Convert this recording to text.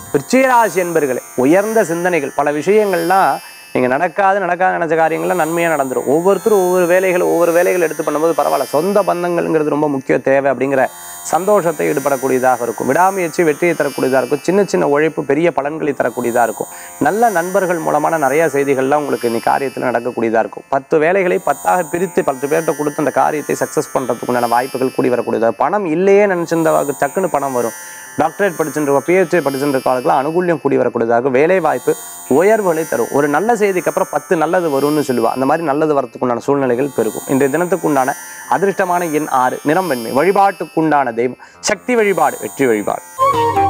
விருச்சிகராசி என்பர்களே உயர்ந்த சிந்தனைகள் பல விஷயங்கள்லாம் நீங்கள் நடக்காது நடக்காது நினச்ச காரியங்கள்லாம் நன்மையாக நடந்துடும் ஒவ்வொருத்தரும் ஒவ்வொரு வேலைகள் ஒவ்வொரு வேலைகள் எடுத்து பண்ணும்போது பரவாயில்ல சொந்த பந்தங்கள்ங்கிறது ரொம்ப முக்கிய தேவை அப்படிங்கிற சந்தோஷத்தை ஈடுபடக்கூடியதாக இருக்கும் விடாமுயற்சி வெற்றியை தரக்கூடியதாக இருக்கும் சின்ன சின்ன உழைப்பு பெரிய பலன்களை தரக்கூடியதாக இருக்கும் நல்ல நண்பர்கள் மூலமான நிறைய செய்திகள்லாம் உங்களுக்கு இந்த காரியத்தில் நடக்கக்கூடியதாக இருக்கும் பத்து வேலைகளை பத்தாக பிரித்து பத்து பேர்கிட்ட கொடுத்து அந்த காரியத்தை சக்ஸஸ் பண்ணுறதுக்குண்டான வாய்ப்புகள் கூடி வரக்கூடியதாக பணம் இல்லையே நினச்சிருந்த டக்குன்னு பணம் வரும் டாக்டரேட் படிச்சுட்டு பிஹெச்டி படிச்சுருக்கவங்களுக்குலாம் அனுகூல்யம் கூடி வரக்கூடியதாக வேலை வாய்ப்பு உயர்வுகளை தரும் ஒரு நல்ல செய்திக்கு அப்புறம் பத்து நல்லது வரும்னு சொல்லுவா அந்த மாதிரி நல்லது வரத்துக்குண்டான சூழ்நிலைகள் பெருகும் இன்றைய தினத்துக்குண்டான அதிர்ஷ்டமான எண் ஆறு நிறம் வெண்மை வழிபாட்டுக்குண்டான தெய்வம் சக்தி வழிபாடு வெற்றி வழிபாடு